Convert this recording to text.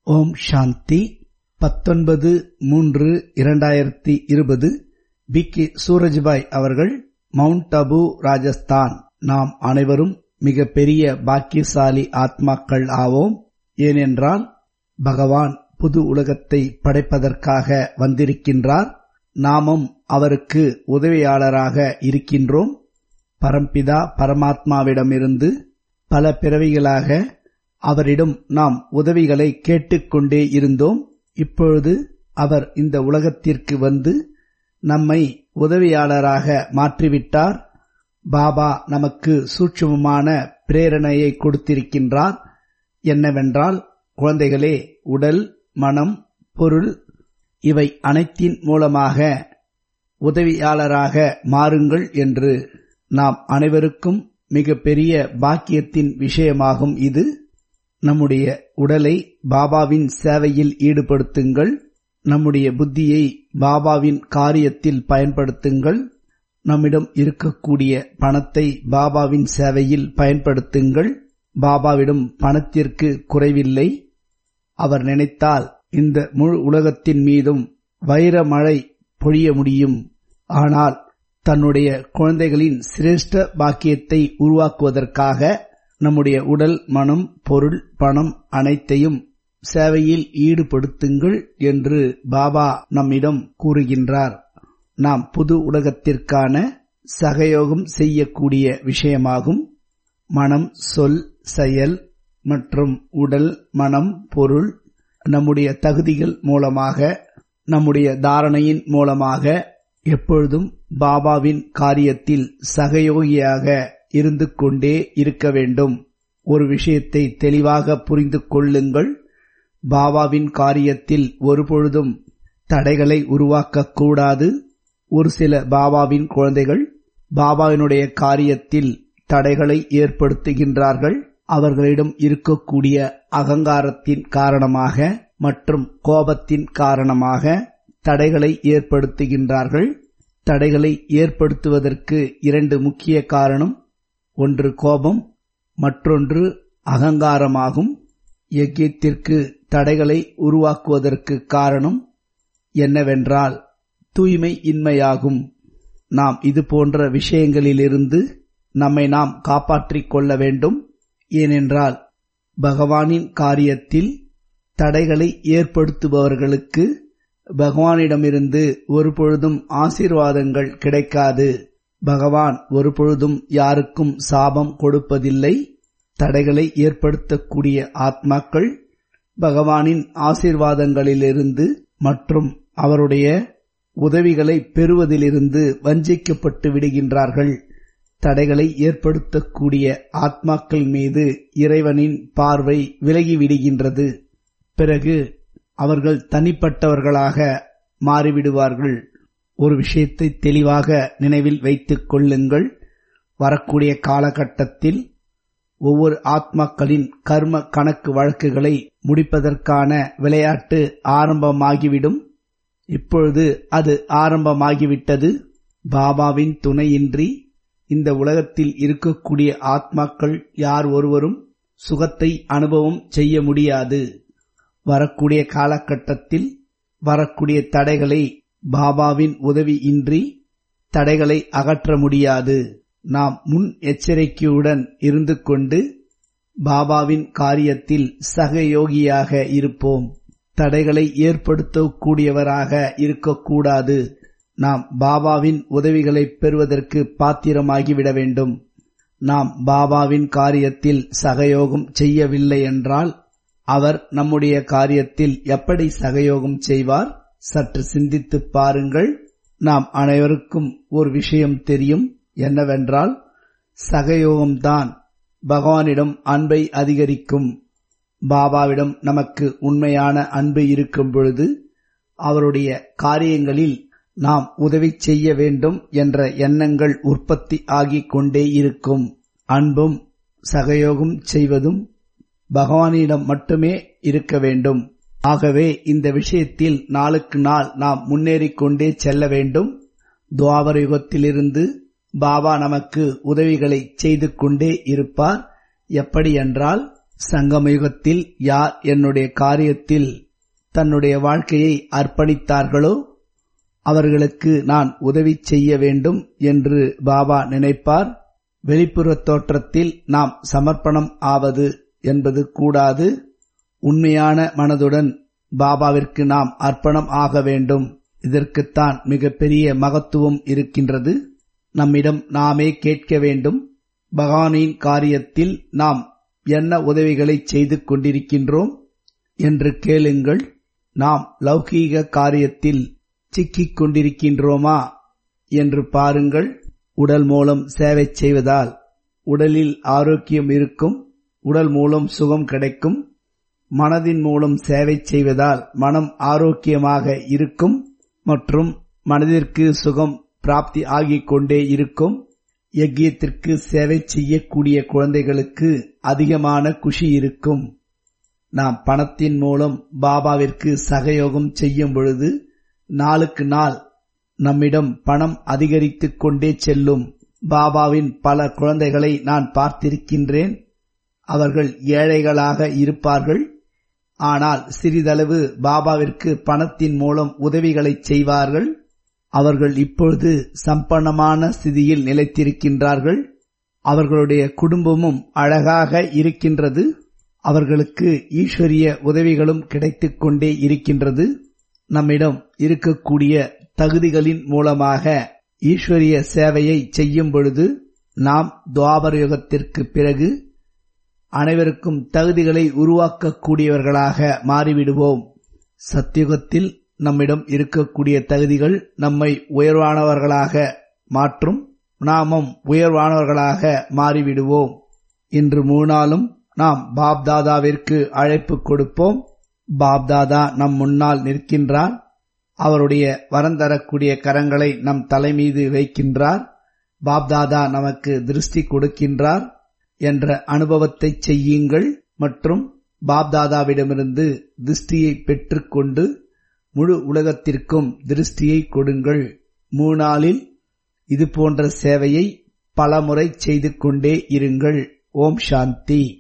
ஓம் சாந்தி பத்தொன்பது மூன்று இரண்டாயிரத்தி இருபது பி கே சூரஜ்பாய் அவர்கள் மவுண்ட் அபு ராஜஸ்தான் நாம் அனைவரும் மிக பெரிய பாக்கியசாலி ஆத்மாக்கள் ஆவோம் ஏனென்றால் பகவான் புது உலகத்தை படைப்பதற்காக வந்திருக்கின்றார் நாமும் அவருக்கு உதவியாளராக இருக்கின்றோம் பரம்பிதா பரமாத்மாவிடமிருந்து பல பிறவிகளாக அவரிடம் நாம் உதவிகளை கேட்டுக்கொண்டே இருந்தோம் இப்பொழுது அவர் இந்த உலகத்திற்கு வந்து நம்மை உதவியாளராக மாற்றிவிட்டார் பாபா நமக்கு சூட்சுமமான பிரேரணையை கொடுத்திருக்கின்றார் என்னவென்றால் குழந்தைகளே உடல் மனம் பொருள் இவை அனைத்தின் மூலமாக உதவியாளராக மாறுங்கள் என்று நாம் அனைவருக்கும் மிக பெரிய பாக்கியத்தின் விஷயமாகும் இது நம்முடைய உடலை பாபாவின் சேவையில் ஈடுபடுத்துங்கள் நம்முடைய புத்தியை பாபாவின் காரியத்தில் பயன்படுத்துங்கள் நம்மிடம் இருக்கக்கூடிய பணத்தை பாபாவின் சேவையில் பயன்படுத்துங்கள் பாபாவிடம் பணத்திற்கு குறைவில்லை அவர் நினைத்தால் இந்த முழு உலகத்தின் மீதும் வைர மழை பொழிய முடியும் ஆனால் தன்னுடைய குழந்தைகளின் சிரேஷ்ட பாக்கியத்தை உருவாக்குவதற்காக நம்முடைய உடல் மனம் பொருள் பணம் அனைத்தையும் சேவையில் ஈடுபடுத்துங்கள் என்று பாபா நம்மிடம் கூறுகின்றார் நாம் புது உலகத்திற்கான சகயோகம் செய்யக்கூடிய விஷயமாகும் மனம் சொல் செயல் மற்றும் உடல் மனம் பொருள் நம்முடைய தகுதிகள் மூலமாக நம்முடைய தாரணையின் மூலமாக எப்பொழுதும் பாபாவின் காரியத்தில் சகயோகியாக இருந்து கொண்டே இருக்க வேண்டும் ஒரு விஷயத்தை தெளிவாக புரிந்து கொள்ளுங்கள் பாபாவின் காரியத்தில் ஒருபொழுதும் தடைகளை உருவாக்கக்கூடாது ஒரு சில பாபாவின் குழந்தைகள் பாபாவினுடைய காரியத்தில் தடைகளை ஏற்படுத்துகின்றார்கள் அவர்களிடம் இருக்கக்கூடிய அகங்காரத்தின் காரணமாக மற்றும் கோபத்தின் காரணமாக தடைகளை ஏற்படுத்துகின்றார்கள் தடைகளை ஏற்படுத்துவதற்கு இரண்டு முக்கிய காரணம் ஒன்று கோபம் மற்றொன்று அகங்காரமாகும் யஜ்யத்திற்கு தடைகளை உருவாக்குவதற்கு காரணம் என்னவென்றால் தூய்மை இன்மையாகும் நாம் இது போன்ற விஷயங்களிலிருந்து நம்மை நாம் காப்பாற்றிக் கொள்ள வேண்டும் ஏனென்றால் பகவானின் காரியத்தில் தடைகளை ஏற்படுத்துபவர்களுக்கு பகவானிடமிருந்து ஒருபொழுதும் ஆசீர்வாதங்கள் கிடைக்காது பகவான் ஒருபொழுதும் யாருக்கும் சாபம் கொடுப்பதில்லை தடைகளை ஏற்படுத்தக்கூடிய ஆத்மாக்கள் பகவானின் ஆசீர்வாதங்களிலிருந்து மற்றும் அவருடைய உதவிகளை பெறுவதிலிருந்து வஞ்சிக்கப்பட்டு விடுகின்றார்கள் தடைகளை ஏற்படுத்தக்கூடிய ஆத்மாக்கள் மீது இறைவனின் பார்வை விலகிவிடுகின்றது பிறகு அவர்கள் தனிப்பட்டவர்களாக மாறிவிடுவார்கள் ஒரு விஷயத்தை தெளிவாக நினைவில் வைத்துக் கொள்ளுங்கள் வரக்கூடிய காலகட்டத்தில் ஒவ்வொரு ஆத்மாக்களின் கர்ம கணக்கு வழக்குகளை முடிப்பதற்கான விளையாட்டு ஆரம்பமாகிவிடும் இப்பொழுது அது ஆரம்பமாகிவிட்டது பாபாவின் துணையின்றி இந்த உலகத்தில் இருக்கக்கூடிய ஆத்மாக்கள் யார் ஒருவரும் சுகத்தை அனுபவம் செய்ய முடியாது வரக்கூடிய காலகட்டத்தில் வரக்கூடிய தடைகளை பாபாவின் உதவி இன்றி தடைகளை அகற்ற முடியாது நாம் முன் எச்சரிக்கையுடன் இருந்து கொண்டு பாபாவின் காரியத்தில் சகயோகியாக இருப்போம் தடைகளை ஏற்படுத்தக்கூடியவராக இருக்கக்கூடாது நாம் பாபாவின் உதவிகளை பெறுவதற்கு பாத்திரமாகிவிட வேண்டும் நாம் பாபாவின் காரியத்தில் சகயோகம் செய்யவில்லை என்றால் அவர் நம்முடைய காரியத்தில் எப்படி சகயோகம் செய்வார் சற்று சிந்தித்து பாருங்கள் நாம் அனைவருக்கும் ஒரு விஷயம் தெரியும் என்னவென்றால் சகயோகம்தான் பகவானிடம் அன்பை அதிகரிக்கும் பாபாவிடம் நமக்கு உண்மையான அன்பு இருக்கும் பொழுது அவருடைய காரியங்களில் நாம் உதவி செய்ய வேண்டும் என்ற எண்ணங்கள் உற்பத்தி ஆகிக் கொண்டே இருக்கும் அன்பும் சகயோகம் செய்வதும் பகவானிடம் மட்டுமே இருக்க வேண்டும் ஆகவே இந்த விஷயத்தில் நாளுக்கு நாள் நாம் முன்னேறிக் கொண்டே செல்ல வேண்டும் துவாபர யுகத்திலிருந்து பாபா நமக்கு உதவிகளை செய்து கொண்டே இருப்பார் எப்படி என்றால் சங்கமயுகத்தில் யார் என்னுடைய காரியத்தில் தன்னுடைய வாழ்க்கையை அர்ப்பணித்தார்களோ அவர்களுக்கு நான் உதவி செய்ய வேண்டும் என்று பாபா நினைப்பார் வெளிப்புற தோற்றத்தில் நாம் சமர்ப்பணம் ஆவது என்பது கூடாது உண்மையான மனதுடன் பாபாவிற்கு நாம் அர்ப்பணம் ஆக வேண்டும் இதற்குத்தான் மிகப்பெரிய மகத்துவம் இருக்கின்றது நம்மிடம் நாமே கேட்க வேண்டும் பகவானின் காரியத்தில் நாம் என்ன உதவிகளை செய்து கொண்டிருக்கின்றோம் என்று கேளுங்கள் நாம் லௌகீக காரியத்தில் சிக்கிக் கொண்டிருக்கின்றோமா என்று பாருங்கள் உடல் மூலம் சேவை செய்வதால் உடலில் ஆரோக்கியம் இருக்கும் உடல் மூலம் சுகம் கிடைக்கும் மனதின் மூலம் சேவை செய்வதால் மனம் ஆரோக்கியமாக இருக்கும் மற்றும் மனதிற்கு சுகம் பிராப்தி ஆகிக் கொண்டே இருக்கும் யஜ்யத்திற்கு சேவை செய்யக்கூடிய குழந்தைகளுக்கு அதிகமான குஷி இருக்கும் நாம் பணத்தின் மூலம் பாபாவிற்கு சகயோகம் செய்யும் பொழுது நாளுக்கு நாள் நம்மிடம் பணம் அதிகரித்துக் கொண்டே செல்லும் பாபாவின் பல குழந்தைகளை நான் பார்த்திருக்கின்றேன் அவர்கள் ஏழைகளாக இருப்பார்கள் ஆனால் சிறிதளவு பாபாவிற்கு பணத்தின் மூலம் உதவிகளை செய்வார்கள் அவர்கள் இப்பொழுது சம்பன்னமான ஸ்திதியில் நிலைத்திருக்கின்றார்கள் அவர்களுடைய குடும்பமும் அழகாக இருக்கின்றது அவர்களுக்கு ஈஸ்வரிய உதவிகளும் கிடைத்துக் கொண்டே இருக்கின்றது நம்மிடம் இருக்கக்கூடிய தகுதிகளின் மூலமாக ஈஸ்வரிய சேவையை செய்யும் பொழுது நாம் துவாபர யுகத்திற்கு பிறகு அனைவருக்கும் தகுதிகளை உருவாக்கக்கூடியவர்களாக மாறிவிடுவோம் சத்தியுகத்தில் நம்மிடம் இருக்கக்கூடிய தகுதிகள் நம்மை உயர்வானவர்களாக மாற்றும் நாமும் உயர்வானவர்களாக மாறிவிடுவோம் இன்று மூணாலும் நாம் பாப்தாதாவிற்கு அழைப்பு கொடுப்போம் பாப்தாதா நம் முன்னால் நிற்கின்றார் அவருடைய வரந்தரக்கூடிய கரங்களை நம் தலைமீது வைக்கின்றார் பாப்தாதா நமக்கு திருஷ்டி கொடுக்கின்றார் என்ற அனுபவத்தை செய்யுங்கள் மற்றும் பாப்தாதாவிடமிருந்து திருஷ்டியை பெற்றுக்கொண்டு முழு உலகத்திற்கும் திருஷ்டியை கொடுங்கள் மூணாளில் இது போன்ற சேவையை பலமுறை செய்து கொண்டே இருங்கள் ஓம் சாந்தி